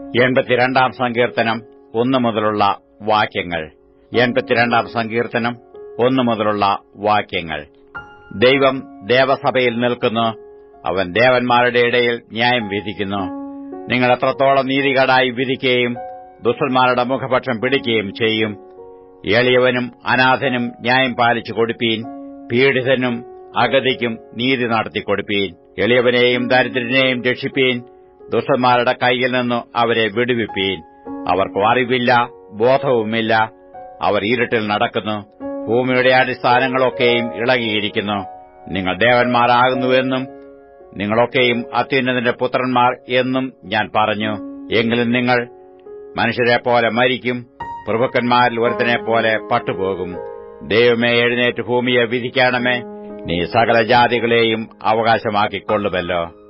എൺപത്തിരണ്ടാം സങ്കീർത്തനം ഒന്നു മുതലുള്ള വാക്യങ്ങൾ എൺപത്തിരണ്ടാം സങ്കീർത്തനം ഒന്നു മുതലുള്ള വാക്യങ്ങൾ ദൈവം ദേവസഭയിൽ നിൽക്കുന്നു അവൻ ദേവന്മാരുടെ ഇടയിൽ ന്യായം വിധിക്കുന്നു നിങ്ങൾ എത്രത്തോളം നീതികേടായി വിധിക്കുകയും ദുഷ്ടന്മാരുടെ മുഖപക്ഷം പിടിക്കുകയും ചെയ്യും എളിയവനും അനാഥനും ന്യായം പാലിച്ചു കൊടുപ്പീൻ പീഡിതനും അഗതിക്കും നീതി നടത്തി കൊടുപ്പീൻ എളിയവനെയും ദരിദ്രനെയും രക്ഷിപ്പീൻ ദുഷ്ടന്മാരുടെ കൈയിൽ നിന്നു അവരെ വിടുവിപ്പീൻ അവർക്ക് അറിവില്ല ബോധവുമില്ല അവർ ഇരുട്ടിൽ നടക്കുന്നു ഭൂമിയുടെ അടിസ്ഥാനങ്ങളൊക്കെയും ഇളകിയിരിക്കുന്നു നിങ്ങൾ ദേവന്മാരാകുന്നുവെന്നും നിങ്ങളൊക്കെയും അത്യുന്നതിന്റെ പുത്രന്മാർ എന്നും ഞാൻ പറഞ്ഞു എങ്കിലും നിങ്ങൾ മനുഷ്യരെപ്പോലെ മരിക്കും പ്രഭുക്കന്മാരിൽ ഒരുത്തനെപ്പോലെ പട്ടുപോകും ദൈവമേ എഴുന്നേറ്റ് ഭൂമിയെ വിധിക്കണമേ നീ സകല ജാതികളെയും അവകാശമാക്കിക്കൊള്ളുമല്ലോ